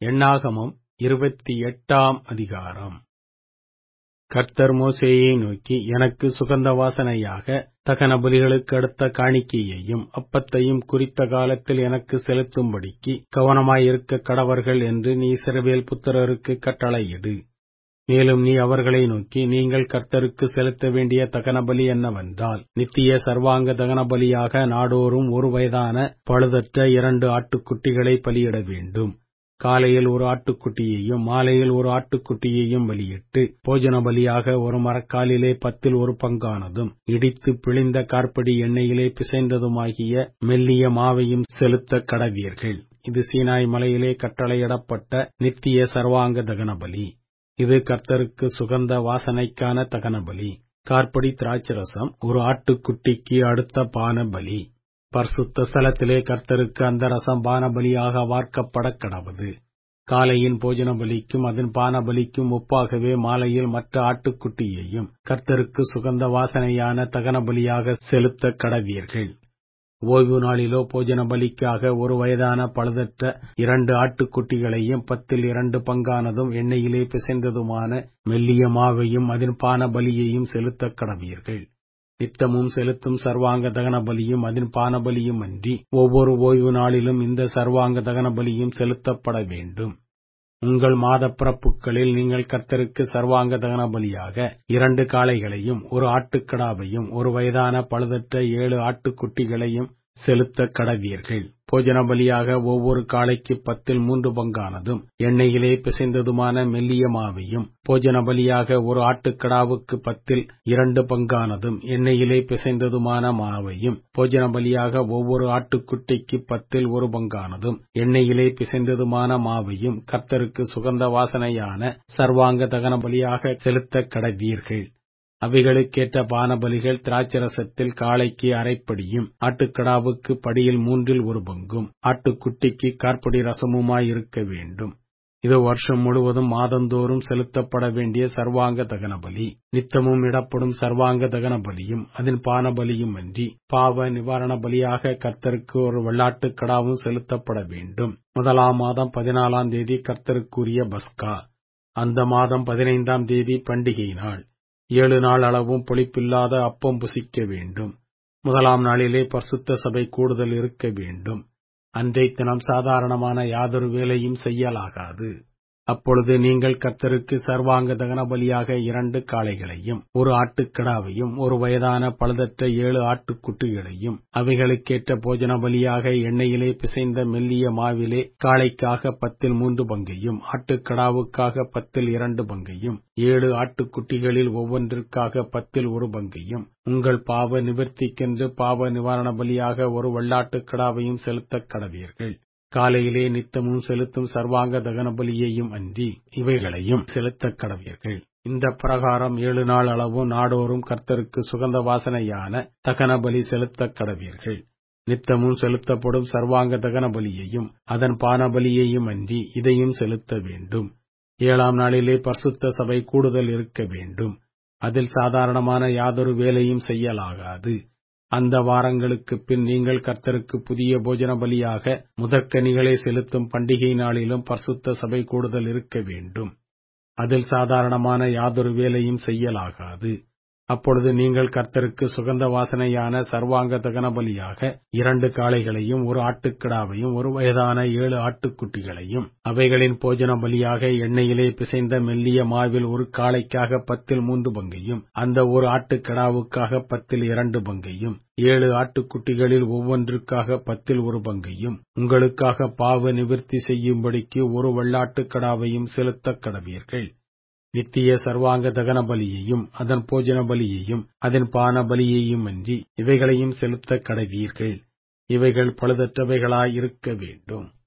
எண்ணாகமம் இருபத்தி எட்டாம் அதிகாரம் கர்த்தர் மோசேயை நோக்கி எனக்கு சுகந்த வாசனையாக தகன பலிகளுக்கு அடுத்த காணிக்கையையும் அப்பத்தையும் குறித்த காலத்தில் எனக்கு செலுத்தும்படிக்கு கவனமாயிருக்க கடவர்கள் என்று நீ இஸ்ரவேல் புத்திரருக்கு கட்டளையிடு மேலும் நீ அவர்களை நோக்கி நீங்கள் கர்த்தருக்கு செலுத்த வேண்டிய தகன பலி என்னவென்றால் நித்திய சர்வாங்க தகன பலியாக நாடோறும் ஒரு வயதான பழுதற்ற இரண்டு ஆட்டுக்குட்டிகளை பலியிட வேண்டும் காலையில் ஒரு ஆட்டுக்குட்டியையும் மாலையில் ஒரு ஆட்டுக்குட்டியையும் பலியிட்டு போஜன பலியாக ஒரு மரக்காலிலே பத்தில் ஒரு பங்கானதும் இடித்து பிழிந்த கார்படி எண்ணெயிலே பிசைந்ததுமாகிய மெல்லிய மாவையும் செலுத்த கடவீர்கள் இது சீனாய் மலையிலே கட்டளையிடப்பட்ட நித்திய சர்வாங்க தகன பலி இது கர்த்தருக்கு சுகந்த வாசனைக்கான தகன பலி கார்படி திராட்சரசம் ஒரு ஆட்டுக்குட்டிக்கு அடுத்த பான பலி பரிசுத்த ஸ்தலத்திலே கர்த்தருக்கு அந்த ரசம் பான பலியாக வார்க்கப்பட கடவது காலையின் போஜன பலிக்கும் அதன் பான பலிக்கும் ஒப்பாகவே மாலையில் மற்ற ஆட்டுக்குட்டியையும் கர்த்தருக்கு சுகந்த வாசனையான தகன பலியாக செலுத்த கடவீர்கள் ஓய்வு நாளிலோ போஜன பலிக்காக ஒரு வயதான பழுதற்ற இரண்டு ஆட்டுக்குட்டிகளையும் பத்தில் இரண்டு பங்கானதும் எண்ணெயிலே பிசைந்ததுமான மெல்லிய மாவையும் அதன் பான பலியையும் செலுத்த கடவீர்கள் நித்தமும் செலுத்தும் சர்வாங்க தகன பலியும் அதன் பான பலியும் அன்றி ஒவ்வொரு ஓய்வு நாளிலும் இந்த சர்வாங்க தகன பலியும் செலுத்தப்பட வேண்டும் உங்கள் மாத பிறப்புகளில் நீங்கள் கர்த்தருக்கு சர்வாங்க தகன பலியாக இரண்டு காளைகளையும் ஒரு ஆட்டுக்கடாவையும் ஒரு வயதான பழுதற்ற ஏழு ஆட்டுக்குட்டிகளையும் செலுத்த கடவீர்கள் போஜன பலியாக ஒவ்வொரு காளைக்கு பத்தில் மூன்று பங்கானதும் எண்ணெயிலே பிசைந்ததுமான மெல்லிய மாவையும் போஜன பலியாக ஒரு ஆட்டுக்கடாவுக்கு பத்தில் இரண்டு பங்கானதும் எண்ணெயிலே பிசைந்ததுமான மாவையும் போஜன பலியாக ஒவ்வொரு ஆட்டுக்குட்டிக்கு பத்தில் ஒரு பங்கானதும் எண்ணெயிலே பிசைந்ததுமான மாவையும் கர்த்தருக்கு சுகந்த வாசனையான சர்வாங்க தகன பலியாக செலுத்த கடவீர்கள் அவைகளுக்கேற்ற பானபலிகள் திராட்சரசத்தில் காளைக்கு அரைப்படியும் ஆட்டுக்கடாவுக்கு படியில் மூன்றில் ஒரு பங்கும் ஆட்டுக்குட்டிக்கு கார்படி ரசமுமாயிருக்க வேண்டும் இது வருஷம் முழுவதும் மாதந்தோறும் செலுத்தப்பட வேண்டிய சர்வாங்க தகன பலி நித்தமும் இடப்படும் சர்வாங்க தகன பலியும் அதன் பான பலியும் அன்றி பாவ நிவாரண பலியாக கர்த்தருக்கு ஒரு வெள்ளாட்டுக் கடாவும் செலுத்தப்பட வேண்டும் முதலாம் மாதம் பதினாலாம் தேதி கர்த்தருக்குரிய பஸ்கா அந்த மாதம் பதினைந்தாம் தேதி பண்டிகை நாள் ஏழு நாள் அளவும் பொழிப்பில்லாத அப்பம் புசிக்க வேண்டும் முதலாம் நாளிலே பரிசுத்த சபை கூடுதல் இருக்க வேண்டும் அன்றை தினம் சாதாரணமான யாதொரு வேலையும் செய்யலாகாது அப்பொழுது நீங்கள் கர்த்தருக்கு சர்வாங்க தகன பலியாக இரண்டு காளைகளையும் ஒரு ஆட்டுக்கடாவையும் ஒரு வயதான பழுதற்ற ஏழு ஆட்டுக்குட்டிகளையும் அவைகளுக்கேற்ற போஜன பலியாக எண்ணெயிலே பிசைந்த மெல்லிய மாவிலே காளைக்காக பத்தில் மூன்று பங்கையும் ஆட்டுக்கடாவுக்காக பத்தில் இரண்டு பங்கையும் ஏழு ஆட்டுக்குட்டிகளில் ஒவ்வொன்றிற்காக பத்தில் ஒரு பங்கையும் உங்கள் பாவ நிவர்த்திக்கென்று பாவ நிவாரண பலியாக ஒரு வெள்ளாட்டுக்கடாவையும் செலுத்தக் கடவீர்கள் காலையிலே நித்தமும் செலுத்தும் சர்வாங்க தகன பலியையும் அன்றி இவைகளையும் செலுத்தக் கடவீர்கள் இந்த பிரகாரம் ஏழு நாள் அளவும் நாடோறும் கர்த்தருக்கு சுகந்த வாசனையான தகன பலி செலுத்தக் கடவீர்கள் நித்தமும் செலுத்தப்படும் சர்வாங்க தகன பலியையும் அதன் பான பலியையும் அன்றி இதையும் செலுத்த வேண்டும் ஏழாம் நாளிலே பரிசுத்த சபை கூடுதல் இருக்க வேண்டும் அதில் சாதாரணமான யாதொரு வேலையும் செய்யலாகாது அந்த வாரங்களுக்கு பின் நீங்கள் கர்த்தருக்கு புதிய போஜன பலியாக முதற்கனிகளை செலுத்தும் பண்டிகை நாளிலும் பரிசுத்த சபை கூடுதல் இருக்க வேண்டும் அதில் சாதாரணமான யாதொரு வேலையும் செய்யலாகாது அப்பொழுது நீங்கள் கர்த்தருக்கு சுகந்த வாசனையான சர்வாங்க தகன பலியாக இரண்டு காளைகளையும் ஒரு ஆட்டுக்கிடாவையும் ஒரு வயதான ஏழு ஆட்டுக்குட்டிகளையும் அவைகளின் போஜன பலியாக எண்ணெயிலே பிசைந்த மெல்லிய மாவில் ஒரு காளைக்காக பத்தில் மூன்று பங்கையும் அந்த ஒரு ஆட்டுக்கிடாவுக்காக பத்தில் இரண்டு பங்கையும் ஏழு ஆட்டுக்குட்டிகளில் ஒவ்வொன்றுக்காக பத்தில் ஒரு பங்கையும் உங்களுக்காக பாவ நிவர்த்தி செய்யும்படிக்கு ஒரு வெள்ளாட்டுக்கடாவையும் செலுத்தக் கடவீர்கள் நித்திய சர்வாங்க தகன பலியையும் அதன் போஜன பலியையும் அதன் பான பலியையும் அன்றி இவைகளையும் செலுத்த கடவீர்கள் இவைகள் பழுதற்றவைகளாயிருக்க வேண்டும்